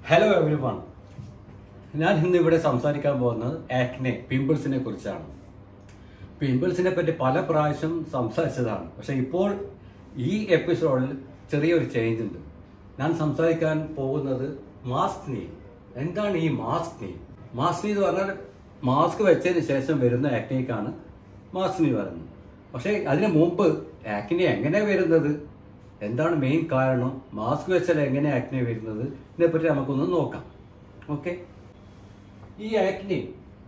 hello every one ഞാൻ ഇന്ന് ഇവിടെ സംസാരിക്കാൻ പോകുന്നത് ആക്നെ പിമ്പിൾസിനെ കുറിച്ചാണ് പിമ്പിൾസിനെ പറ്റി പല പ്രാവശ്യം സംസാരിച്ചതാണ് പക്ഷെ ഇപ്പോൾ ഈ എപ്പിസോഡിൽ ചെറിയൊരു ചേഞ്ച് ഉണ്ട് ഞാൻ സംസാരിക്കാൻ പോകുന്നത് മാസ്ക് നീ എന്താണ് ഈ മാസ്ക് നീ മാസ്ക് നീ എന്ന് പറഞ്ഞാൽ മാസ്ക് വെച്ചതിന് ശേഷം വരുന്ന ആക്നിക്കാണ് മാസ്ക് നീ പറയുന്നത് പക്ഷേ അതിന് മുമ്പ് ആക്നെ എങ്ങനെ വരുന്നത് എന്താണ് മെയിൻ കാരണം മാസ്ക് വെച്ചാൽ എങ്ങനെ ആക്നെ വരുന്നത് ഇതിനെപ്പറ്റി നമുക്കൊന്ന് നോക്കാം ഓക്കെ ഈ ആക്നെ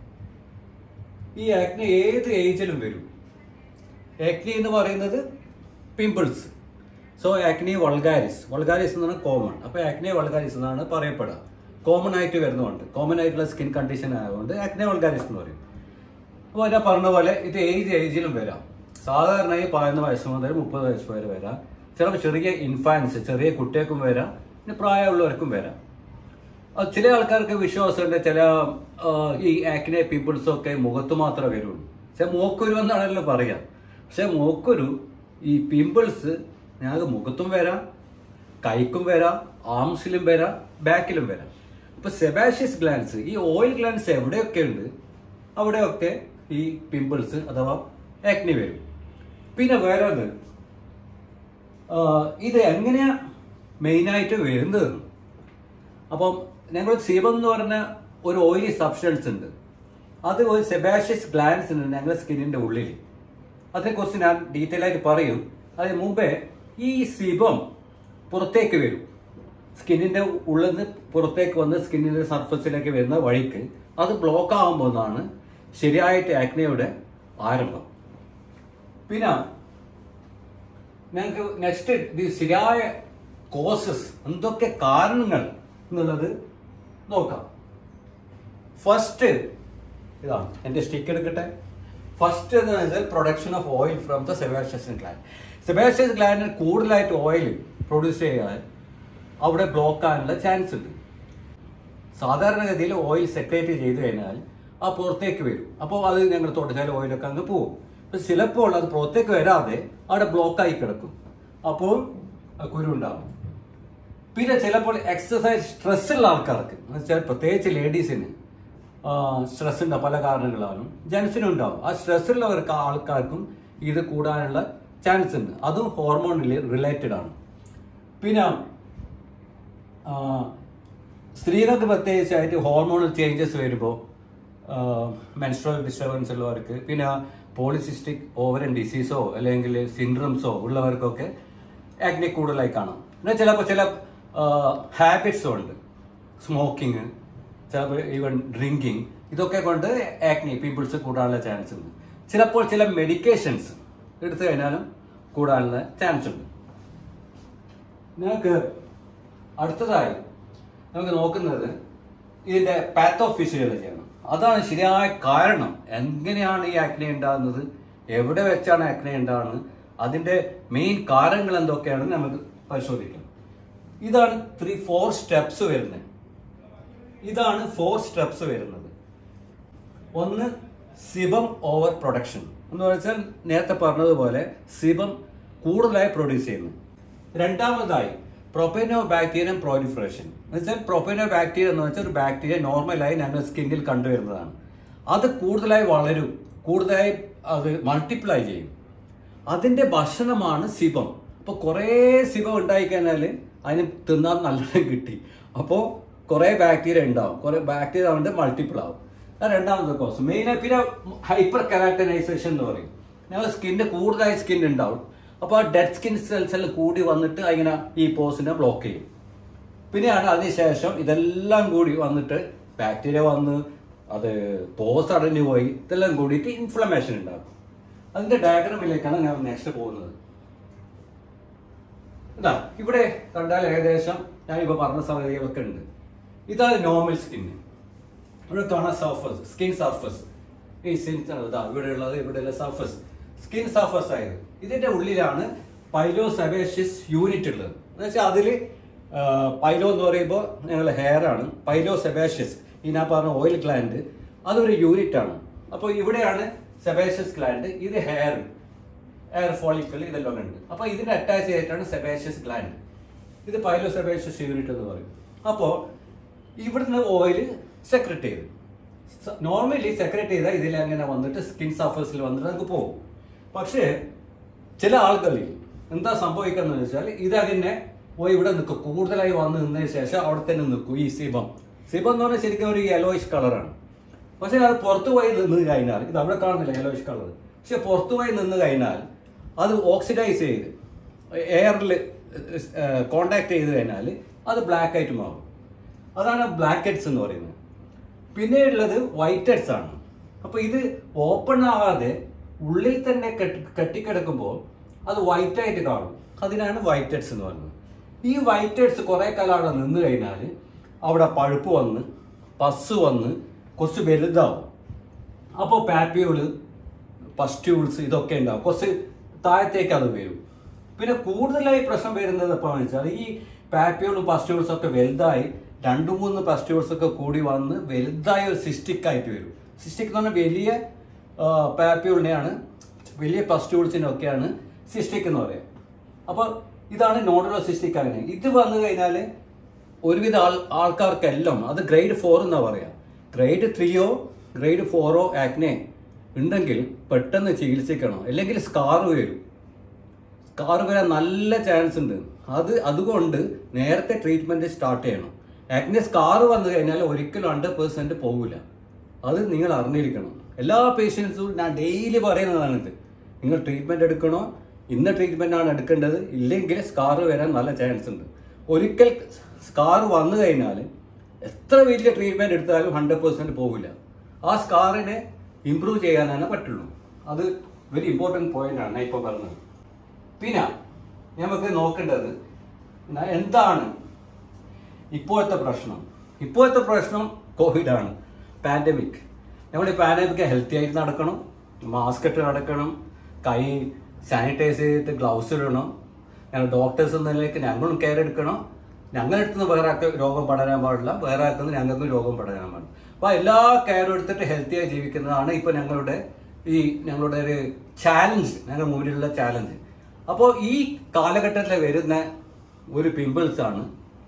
ഈ ആക്നെ ഏത് ഏജിലും വരും ആക്നെ എന്ന് പറയുന്നത് pimples so acne vulgaris vulgaris എന്നാണ് കോമൺ അപ്പോൾ ആക്നെ വൾഗാരിസ് എന്നാണ് പറയപ്പെടുക കോമൺ ആയിട്ട് വരുന്നതുകൊണ്ട് കോമൺ ആയിട്ടുള്ള സ്കിൻ കണ്ടീഷൻ ആയതുകൊണ്ട് ആക്നെ വൾഗാരിസ് എന്ന് പറയും അപ്പോൾ ഞാൻ പറഞ്ഞ പോലെ ഇത് ഏത് ഏജിലും വരാം സാധാരണയായി പതിനൊന്ന് വയസ്സ് മുതൽ മുപ്പത് വയസ്സ് വരെ വരാം ചിലപ്പോൾ ചെറിയ ഇൻഫാൻസ് ചെറിയ കുട്ടികൾക്കും വരാം പിന്നെ പ്രായമുള്ളവർക്കും വരാം അത് ചില ആൾക്കാർക്ക് വിശ്വാസമുണ്ട് ചില ആ, ഈ ആക്നെ പീപ്പിൾസും ഒക്കെ മുഖത്ത് മാത്രമേ വരുള്ളൂ പക്ഷെ മൂക്കുരു എന്നാണല്ലോ പറയാം പക്ഷെ മൂക്കുരു ഈ പിമ്പിൾസ് ഞങ്ങൾക്ക് മുഖത്തും വരാം കൈക്കും വരാം ആംസിലും വരാം ബാക്കിലും വരാം ഇപ്പൊ സെബാഷ്യസ് ഗ്ലാൻസ് ഈ ഓയിൽ ഗ്ലാൻസ് എവിടെയൊക്കെ ഉണ്ട് അവിടെയൊക്കെ ഈ പിമ്പിൾസ് അഥവാ ആക്നി വരും പിന്നെ വേറെ ഒന്ന് ആ, ഇത് എങ്ങനെയാ മെയിനായിട്ട് വരുന്നത് അപ്പം ഞങ്ങൾ സീബം എന്ന് പറഞ്ഞ ഒരു ഓയിലി സബ്സ്റ്റൻസ് ഉണ്ട് അത് ഒരു സെബാഷ്യസ് ഗ്ലാൻസ് ഉണ്ട് ഞങ്ങളുടെ സ്കിന്നിന്റെ ഉള്ളിൽ അതേക്കുറിച്ച് ഞാൻ ഡീറ്റെയിൽ ആയിട്ട് പറയും അതിന് മുമ്പേ ഈ സിബം പുറത്തേക്ക് വരും സ്കിന്നിന്റെ ഉള്ളിൽ നിന്ന് പുറത്തേക്ക് വന്ന് സ്കിന്നിന്റെ സർഫസിലേക്ക് വരുന്ന വഴിക്ക് അത് ബ്ലോക്ക് ആകുമ്പോഴാണ് ശരിയായിട്ട് ആക്നയുടെ ആരംഭം പിന്നെ ഞങ്ങൾക്ക് നെക്സ്റ്റ് ഇത് ശരിയായ കോസസ് എന്തൊക്കെ കാരണങ്ങൾ എന്നുള്ളത് നോക്കാം ഫസ്റ്റ് ഇതാണ് എൻ്റെ സ്റ്റിക്ക് എടുക്കട്ടെ ഫസ്റ്റ് എന്ന് വെച്ചാൽ production of oil from the sebaceous gland sebaceous ഗ്ലാൻഡിന് കൂടുതലായിട്ട് ഓയിൽ പ്രൊഡ്യൂസ് ചെയ്യാൻ അവിടെ ബ്ലോക്ക് ആകാനുള്ള ചാൻസ് ഉണ്ട് സാധാരണഗതിയിൽ ഓയിൽ സെക്രേറ്റ് ചെയ്ത് കഴിഞ്ഞാൽ ആ പുറത്തേക്ക് വരും അപ്പോൾ അത് ഞങ്ങൾ തുടച്ചാൽ ഓയിലൊക്കെ അങ്ങ് പോകും പക്ഷെ ചിലപ്പോൾ അത് പുറത്തേക്ക് വരാതെ അവിടെ ബ്ലോക്കായി കിടക്കും അപ്പോൾ കുരു ഉണ്ടാവും പിന്നെ ചിലപ്പോൾ എക്സസൈസ് സ്ട്രെസ് ഉള്ള ആൾക്കാർക്ക് എന്ന് വെച്ചാൽ പ്രത്യേകിച്ച് ലേഡീസിന് സ്ട്രെസ് ഉണ്ടാവും പല കാരണങ്ങളാലും ജെൻസിനും ഉണ്ടാവും ആ സ്ട്രെസ് ഉള്ളവർക്ക് ആൾക്കാർക്കും ഇത് കൂടാനുള്ള ചാൻസ് ഉണ്ട് അതും ഹോർമോണിൽ റിലേറ്റഡ് ആണ് പിന്നെ ആ, സ്ത്രീകൾക്ക് പ്രത്യേകിച്ചായിട്ട് ഹോർമോണൽ ചേഞ്ചസ് വരുമ്പോൾ മെൻസ്ട്രൽ ഡിസ്റ്റർബൻസ് ഉള്ളവർക്ക് പിന്നെ പോളിസിസ്റ്റിക് ഓവറൻ ഡിസീസോ അല്ലെങ്കിൽ സിൻഡ്രംസോ ഉള്ളവർക്കൊക്കെ ആക്നെ കൂടുതലായി കാണാം എന്നാൽ ചിലപ്പോൾ ചില ഹാബിറ്റ്സും ഉണ്ട് സ്മോക്കിങ് ചിലപ്പോൾ ഈവൻ ഡ്രിങ്കിങ് ഇതൊക്കെ കൊണ്ട് ആക്നി പീപ്പിൾസ് കൂടാനുള്ള ചാൻസ് ഉണ്ട് ചിലപ്പോൾ ചില മെഡിക്കേഷൻസ് എടുത്തു കഴിഞ്ഞാലും കൂടാനുള്ള ചാൻസ് ഉണ്ട് ഞങ്ങൾക്ക് അടുത്തതായി നമുക്ക് നോക്കുന്നത് ഇതിന്റെ പാത്തോഫിസിയോളജിയാണ് അതാണ് ശരിയായ കാരണം എങ്ങനെയാണ് ഈ ആക്നെ ഉണ്ടാകുന്നത് എവിടെ വെച്ചാണ് ആക്നെ ഉണ്ടാകുന്നത് അതിന്റെ മെയിൻ കാരണങ്ങൾ എന്തൊക്കെയാണെന്ന് നമുക്ക് പരിശോധിക്കാം ഇതാണ് ത്രീ ഫോർ സ്റ്റെപ്സ് വരുന്നത് ഇതാണ് ഫോർ സ്റ്റെപ്സ് വരുന്നത് ഒന്ന് സിബം ഓവർ പ്രൊഡക്ഷൻ എന്ന് വെച്ചാൽ നേരത്തെ പറഞ്ഞതുപോലെ സിബം കൂടുതലായി പ്രൊഡ്യൂസ് ചെയ്യുന്നു രണ്ടാമതായി പ്രൊപ്പനോ ബാക്ടീരിയം പ്രോലിഫറേഷൻ എന്ന് വെച്ചാൽ പ്രൊപ്പനോ ബാക്ടീരിയ എന്ന് വെച്ചാൽ ഒരു ബാക്ടീരിയ നോർമലായി ഞങ്ങൾ സ്കിന്നിൽ കണ്ടുവരുന്നതാണ് അത് കൂടുതലായി വളരും കൂടുതലായി അത് മൾട്ടിപ്ലൈ ചെയ്യും അതിന്റെ ഭക്ഷണമാണ് സിബം അപ്പോൾ കുറേ സിബം ഉണ്ടായി കഴിഞ്ഞാൽ അതിന് തിന്നാൻ നല്ലോണം കിട്ടി അപ്പോൾ കുറേ ബാക്ടീരിയ ഉണ്ടാവും കുറേ ബാക്ടീരിയ കൊണ്ട് മൾട്ടിപ്പിൾ ആവും അത് രണ്ടാമത്തെ കോസ് മെയിനായി പിന്നെ ഹൈപ്പർ കരാറ്റനൈസേഷൻ എന്ന് പറയും ഞങ്ങൾ സ്കിന്നിന് കൂടുതലായി സ്കിൻ ഉണ്ടാവും അപ്പോൾ ആ ഡെഡ് സ്കിൻ സെൽസ് എല്ലാം കൂടി വന്നിട്ട് അങ്ങനെ ഈ പോസിനെ ബ്ലോക്ക് ചെയ്യും പിന്നെയാണ് അതിനുശേഷം ഇതെല്ലാം കൂടി വന്നിട്ട് ബാക്ടീരിയ വന്ന് അത് പോസ് അടഞ്ഞു പോയി ഇതെല്ലാം കൂടിയിട്ട് ഇൻഫ്ലമേഷൻ ഉണ്ടാക്കും അതിന്റെ ഡയഗ്രാമിലേക്കാണ് ഞാൻ നെക്സ്റ്റ് പോകുന്നത് ഇതാ ഇവിടെ കണ്ടാൽ ഏകദേശം ഞാൻ ഇപ്പൊ പറഞ്ഞ സംഗതികളൊക്കെ ഉണ്ട് ഇതാണ് നോർമൽ സ്കിന്ന് ഇവിടെ കാണാൻ സർഫസ് സ്കിൻ സർഫസ് ഈ സ്കിൻ ഇതാ ഇവിടെ ഉള്ളത് ഇവിടെയുള്ള സർഫസ് സ്കിൻ സർഫസ് ആയത് ഇതിന്റെ ഉള്ളിലാണ് പൈലോ സെബേഷ്യസ് യൂണിറ്റ് ഉള്ളത് എന്ന് വെച്ചാൽ അതിൽ പൈലോ എന്ന് പറയുമ്പോൾ ഞങ്ങളുടെ ഹെയർ ആണ് പൈലോ സെബേഷ്യസ് ഈ ഞാൻ പറഞ്ഞ ഓയിൽ ഗ്ലാൻഡ് അതൊരു യൂണിറ്റ് ആണ് അപ്പോൾ ഇവിടെയാണ് സെബേഷ്യസ് ഗ്ലാൻഡ് ഇത് ഹെയർ എയർ ഫോളിക്കിൾ ഇതെല്ലാം ഉണ്ട് അപ്പൊ ഇതിന് അറ്റാച്ച് ചെയ്തിട്ടാണ് സെബേഷ്യസ് ഗ്ലാൻഡ് ഇത് പൈലോ സെബേഷ്യസ് യൂണിറ്റ് എന്ന് പറയും അപ്പോൾ ഇവിടുന്ന് ഓയിൽ സെക്രറ്റ് ചെയ്ത് നോർമലി സെക്രറ്റ് ചെയ്താൽ ഇതിൽ അങ്ങനെ വന്നിട്ട് സ്കിൻ സർഫസിൽ വന്നിട്ട് നമുക്ക് പോകും പക്ഷേ ചില ആളുകളിൽ എന്താ സംഭവിക്കുന്നത് വെച്ചാൽ ഇതതിനെ പോയി ഇവിടെ നിൽക്കും കൂടുതലായി വന്ന് നിന്നതിന് ശേഷം അവിടെ തന്നെ നിൽക്കും ഈ സിബം സിബം എന്ന് പറഞ്ഞാൽ ശരിക്കും ഒരു യെലോയിഷ് കളറാണ് പക്ഷേ അത് പുറത്തു പോയി നിന്ന് കഴിഞ്ഞാൽ ഇത് അവിടെ കാണുന്നില്ല യെലോയിഷ് കളർ പക്ഷെ പുറത്തു പോയി നിന്ന് കഴിഞ്ഞാൽ അത് ഓക്സിഡൈസ് ചെയ്ത് എയറിൽ കോണ്ടാക്ട് ചെയ്ത് കഴിഞ്ഞാൽ അത് ബ്ലാക്ക് ആയിട്ട് മാറും അതാണ് ബ്ലാക്ക് ഹെഡ്സ് എന്ന് പറയുന്നത് പിന്നെ ഉള്ളത് വൈറ്റ് ഹെഡ്സ് ആണ് അപ്പോൾ ഇത് ഓപ്പൺ ആവാതെ ഉള്ളിൽ തന്നെ കെട്ടി കെട്ടിക്കിടക്കുമ്പോൾ അത് വൈറ്റ് ആയിട്ട് കാണും അതിനാണ് വൈറ്റ് ഹെഡ്സ് എന്ന് പറയുന്നത് ഈ വൈറ്റ് ഹെഡ്സ് കുറേ കാലം അവിടെ നിന്ന് കഴിഞ്ഞാൽ അവിടെ പഴുപ്പ് വന്ന് പസ് വന്ന് കുറച്ച് വലുതാവും അപ്പോൾ പാപ്പിയോള് പസ്റ്റ്യൂൾസ് ഇതൊക്കെ ഉണ്ടാവും കുറച്ച് താഴത്തേക്ക് അത് വരും പിന്നെ കൂടുതലായി പ്രശ്നം വരുന്നത് എപ്പോഴാണെന്ന് വെച്ചാൽ ഈ പാപ്പിയോളും പസ്റ്റ്യൂൾസും ഒക്കെ വലുതായി രണ്ട് മൂന്ന് പസ്റ്റ്യൂൾസ് ഒക്കെ കൂടി വന്ന് വലുതായ ഒരു സിസ്റ്റിക് ആയിട്ട് വരും സിസ്റ്റിക് എന്ന് പറഞ്ഞാൽ വലിയ പാപ്പിയോളിനെയാണ് വലിയ പസ്റ്റ്യൂൾസിനൊക്കെയാണ് സിസ്റ്റിക് എന്ന് പറയുക അപ്പോൾ ഇതാണ് നോഡുലോ സിസ്റ്റിക് അങ്ങനെ ഇത് വന്നു കഴിഞ്ഞാൽ ഒരുവിധ ആൾ ആൾക്കാർക്കെല്ലാം അത് ഗ്രേഡ് ഫോർ എന്നാ പറയാം ഗ്രേഡ് ത്രീയോ ഗ്രേഡ് ഫോറോ ആക്നെ ഉണ്ടെങ്കിൽ പെട്ടെന്ന് ചികിത്സിക്കണം അല്ലെങ്കിൽ സ്കാർ വരും സ്കാർ വരാൻ നല്ല ചാൻസ് ഉണ്ട് അത് അതുകൊണ്ട് നേരത്തെ ട്രീറ്റ്മെന്റ് സ്റ്റാർട്ട് ചെയ്യണം ആക്നെ സ്കാർ വന്നു കഴിഞ്ഞാൽ ഒരിക്കലും ഹൺഡ്രഡ് പെർസെന്റ് പോകില്ല അത് നിങ്ങൾ അറിഞ്ഞിരിക്കണം എല്ലാ പേഷ്യൻസും ഞാൻ ഡെയിലി പറയുന്നതാണിത് നിങ്ങൾ ട്രീറ്റ്മെന്റ് എടുക്കണോ ഇന്ന ട്രീറ്റ്മെന്റ് ആണ് എടുക്കേണ്ടത് ഇല്ലെങ്കിൽ സ്കാർ വരാൻ നല്ല ചാൻസ് ഉണ്ട് ഒരിക്കൽ സ്കാർ വന്നു കഴിഞ്ഞാൽ എത്ര വലിയ ട്രീറ്റ്മെന്റ് എടുത്താലും ഹൺഡ്രഡ് പെർസെന്റ് പോകില്ല ആ സ്കാറിനെ ഇമ്പ്രൂവ് ചെയ്യാനാണ് പറ്റുള്ളൂ അത് വെരി ഇമ്പോർട്ടൻറ്റ് പോയിന്റ് ആണ് ഞാൻ ഇപ്പോൾ പറഞ്ഞത് പിന്നെ നമുക്ക് നോക്കേണ്ടത് ന- എന്താണ് ഇപ്പോഴത്തെ പ്രശ്നം ഇപ്പോഴത്തെ പ്രശ്നം കോവിഡ് ആണ് പാൻഡമിക് നമ്മൾ ഈ പാൻഡമിക് ഹെൽത്തി ആയിട്ട് നടക്കണം മാസ്ക് ഇട്ട് നടക്കണം കൈ സാനിറ്റൈസ് ചെയ്തിട്ട് ഗ്ലൗസ് ഇടണം ഞങ്ങൾ ഡോക്ടേഴ്സ് എന്ന നിലയ്ക്ക് ഞങ്ങളും കെയർ എടുക്കണം ഞങ്ങളെടുത്തുനിന്ന് വേറെ ആൾക്ക് രോഗം പടരാൻ പാടില്ല വേറെ ആൾക്കുന്ന് ഞങ്ങൾക്കും രോഗം പടരാൻ പാടില്ല അപ്പോൾ എല്ലാ കെയറും എടുത്തിട്ട് ഹെൽത്തിയായി ജീവിക്കുന്നതാണ് ഇപ്പോൾ ഞങ്ങളുടെ ഈ ഞങ്ങളുടെ ഒരു ചാലഞ്ച് ഞങ്ങളുടെ മുമ്പിലുള്ള ചാലഞ്ച് അപ്പോൾ ഈ കാലഘട്ടത്തിൽ വരുന്ന ഒരു പിമ്പിൾസ് ആണ്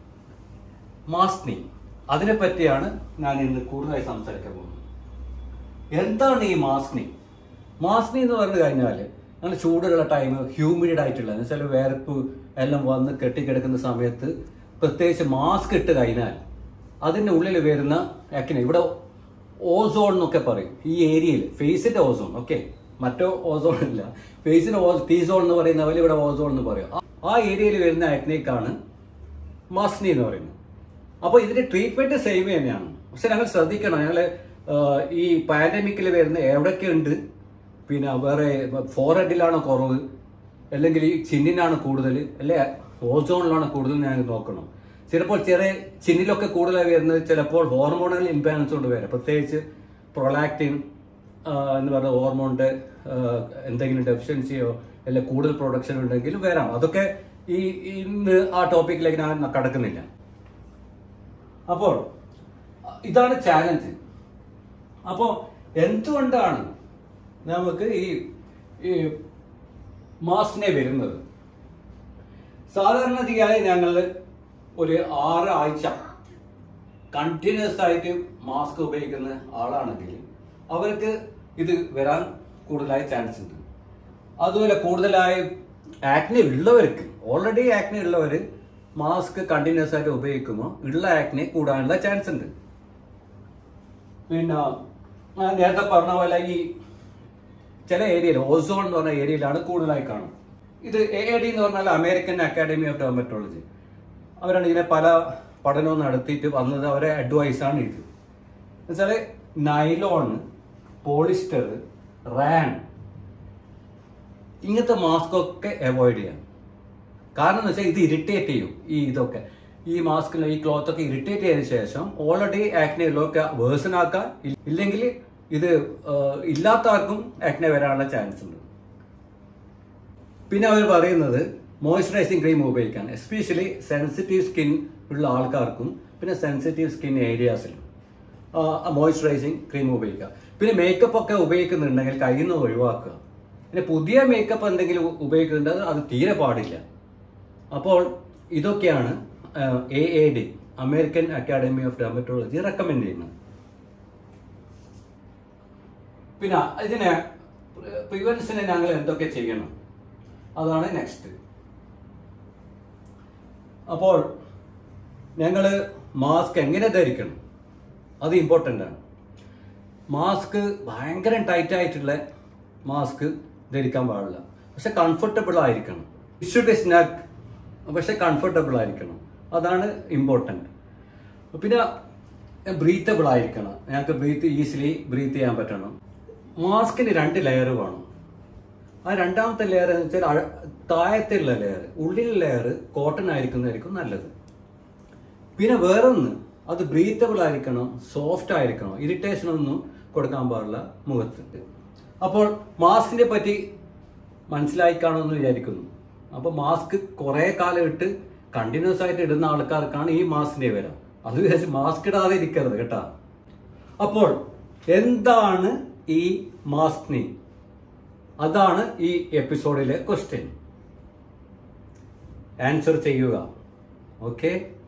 മാസ്നി അതിനെ പറ്റിയാണ് ഞാൻ ഇന്ന് കൂടുതലായി സംസാരിക്കാൻ പോകുന്നത് എന്താണ് ഈ മാസ്നി മാസ്നി എന്ന് പറഞ്ഞു കഴിഞ്ഞാൽ അങ്ങനെ ചൂടുള്ള ടൈം ഹ്യൂമിഡ് ആയിട്ടുള്ള എന്ന് വെച്ചാൽ വേർപ്പ് എല്ലാം വന്ന് കെട്ടിക്കിടക്കുന്ന സമയത്ത് പ്രത്യേകിച്ച് മാസ്ക് ഇട്ട് കഴിഞ്ഞാൽ അതിൻ്റെ ഉള്ളിൽ വരുന്ന ആക്കിനെ ഇവിടെ ഓസോൺ എന്നൊക്കെ പറയും ഈ ഏരിയയിൽ ഫേസിന്റെ ഓസോൺ ഓക്കെ മറ്റോ ഓസോൺ ഇല്ല ഫേസിന്റെ ടീസോൺ എന്ന് പറയുന്ന പോലെ ഇവിടെ ഓസോൺ എന്ന് പറയും ആ- ആ ഏരിയയിൽ വരുന്ന ആക്നേക്കാണ് മാസ്നി എന്ന് പറയുന്നത് അപ്പോൾ ഇതിന്റെ ട്രീറ്റ്മെന്റ് സെയിം തന്നെയാണ് പക്ഷെ ഞങ്ങൾ ശ്രദ്ധിക്കണം ഞങ്ങൾ ഈ പാൻഡമിക്കിൽ വരുന്ന എവിടെയൊക്കെ ഉണ്ട് പിന്നെ വേറെ ഫോറഹെഡിലാണോ കുറവ് അല്ലെങ്കിൽ ഈ ചിന്നിനാണ് കൂടുതൽ അല്ലെ ഓസോണിലാണ് കൂടുതൽ ഞങ്ങൾ നോക്കണം ചിലപ്പോൾ ചെറിയ ചിന്നിലൊക്കെ കൂടുതലായി വരുന്നത് ചിലപ്പോൾ ഹോർമോണൽ ഇംബാലൻസ് കൊണ്ട് വരാം പ്രത്യേകിച്ച് പ്രൊലാക്റ്റിൻ എന്ന് പറയുന്ന ഹോർമോണിന്റെ എന്തെങ്കിലും ഡെഫിഷ്യൻസിയോ അല്ലെങ്കിൽ കൂടുതൽ പ്രൊഡക്ഷൻ ഉണ്ടെങ്കിലും വരാം അതൊക്കെ ഈ ഇന്ന് ആ ടോപ്പിക്കിലേക്ക് ഞാൻ കടക്കുന്നില്ല അപ്പോൾ ഇതാണ് ചാലഞ്ച് അപ്പോൾ എന്തുകൊണ്ടാണ് നമുക്ക് ഈ ഈ മാസ്കിനെ വരുന്നത് സാധാരണഗതിയായി ഞങ്ങൾ ഒരു ആറ് ആഴ്ച കണ്ടിന്യൂസ് ആയിട്ട് മാസ്ക് ഉപയോഗിക്കുന്ന ആളാണെങ്കിൽ അവർക്ക് ഇത് വരാൻ കൂടുതലായി ചാൻസ് ഉണ്ട് അതുപോലെ കൂടുതലായി ആക്നെ ഉള്ളവർക്ക് ഓൾറെഡി ആക്നെ ഉള്ളവർ മാസ്ക് കണ്ടിന്യൂസ് ആയിട്ട് ഉപയോഗിക്കുമ്പോൾ ഉള്ള ആക്നെ കൂടാനുള്ള ചാൻസ് ഉണ്ട് പിന്നെ ഞാൻ നേരത്തെ പറഞ്ഞ പോലെ ഈ ചില ഏരിയയിൽ ഓസോൺ എന്ന് പറഞ്ഞ ഏരിയയിലാണ് കൂടുതലായി കാണും ഇത് എ ഡി എന്ന് പറഞ്ഞാൽ അമേരിക്കൻ അക്കാഡമി ഓഫ് ഡെർമറ്റോളജി അവരാണ് ഇതിനെ പല പഠനവും നടത്തിയിട്ട് വന്നത് അവരെ അഡ്വൈസ് ആണ് ഇത് എന്നുവെച്ചാൽ നൈലോൺ പോളിസ്റ്റർ റാൻ ഇങ്ങനത്തെ മാസ്ക് ഒക്കെ അവോയ്ഡ് ചെയ്യാം കാരണം എന്ന് വെച്ചാൽ ഇത് ഇറിറ്റേറ്റ് ചെയ്യും ഈ ഇതൊക്കെ ഈ മാസ്കിൽ ഈ ക്ലോത്ത് ഒക്കെ ഇറിറ്റേറ്റ് ചെയ്തതിനു ശേഷം ഓൾറെഡി ആക്നെ ഉള്ളതൊക്കെ വേഴ്സൺ ആക്കാം ഇല്ലെങ്കിൽ ഇത് ആ, ഇല്ലാത്ത ആർക്കും ആക്നെ വരാനുള്ള ചാൻസ് ഉണ്ട് പിന്നെ അവർ പറയുന്നത് മോയ്സ്ചറൈസിങ് ക്രീം ഉപയോഗിക്കാൻ എസ്പെഷ്യലി സെൻസിറ്റീവ് സ്കിൻ ഉള്ള ആൾക്കാർക്കും പിന്നെ സെൻസിറ്റീവ് സ്കിൻ ഏരിയാസിലും മോയ്സ്ചറൈസിങ് ക്രീം ഉപയോഗിക്കുക പിന്നെ മേക്കപ്പ് ഒക്കെ ഉപയോഗിക്കുന്നുണ്ടെങ്കിൽ കയ്യിൽ നിന്ന് ഒഴിവാക്കുക പിന്നെ പുതിയ മേക്കപ്പ് എന്തെങ്കിലും ഉപയോഗിക്കുന്നുണ്ടെങ്കിൽ അത് തീരെ പാടില്ല അപ്പോൾ ഇതൊക്കെയാണ് A A D American Academy of Dermatology recommend ചെയ്യുന്നത് പിന്നെ ഇതിന് പ്രിവെൻഷന് ഞങ്ങൾ എന്തൊക്കെ ചെയ്യണം അതാണ് നെക്സ്റ്റ് അപ്പോൾ ഞങ്ങൾ മാസ്ക് എങ്ങനെ ധരിക്കണം അത് ഇമ്പോർട്ടൻ്റ് ആണ് മാസ്ക് ഭയങ്കര ടൈറ്റ് ആയിട്ടുള്ള മാസ്ക് ധരിക്കാൻ പാടില്ല പക്ഷെ കംഫർട്ടബിൾ ആയിരിക്കണം ഇഷ്യൂ ബി സ്നാക്ക് പക്ഷെ കംഫർട്ടബിൾ ആയിരിക്കണം അതാണ് ഇമ്പോർട്ടൻ്റ് പിന്നെ ബ്രീത്തബിൾ ആയിരിക്കണം ഞങ്ങൾക്ക് ബ്രീത്ത് ഈസിലി ബ്രീത്ത് ചെയ്യാൻ പറ്റണം മാസ്കിന് രണ്ട് ലെയർ വേണം ആ രണ്ടാമത്തെ ലെയർ എന്ന് വെച്ചാൽ അഴ- താഴത്തുള്ള ലെയർ ഉള്ളിലെ ലെയർ കോട്ടൺ ആയിരിക്കുന്നതായിരിക്കും നല്ലത് പിന്നെ വേറൊന്ന് അത് ബ്രീത്തബിൾ ആയിരിക്കണം സോഫ്റ്റ് ആയിരിക്കണം ഇറിറ്റേഷൻ ഒന്നും കൊടുക്കാൻ പാടില്ല മുഖത്ത് അപ്പോൾ മാസ്കിനെ പറ്റി മനസ്സിലായി കാണുമെന്ന് വിചാരിക്കുന്നു അപ്പോൾ മാസ്ക് കുറേ കാലം ഇട്ട് കണ്ടിന്യൂസ് ആയിട്ട് ഇടുന്ന ആൾക്കാർക്കാണ് ഈ മാസ്കിന്റെ വില അത് വിചാരിച്ച് മാസ്ക് ഇടാതെ ഇരിക്കരുത് കേട്ടാ അപ്പോൾ എന്താണ് ഈ മാസ്കിനി അതാണ് ഈ എപ്പിസോഡിലെ ക്വസ്റ്റ്യൻ ആൻസർ ചെയ്യുക ഓക്കെ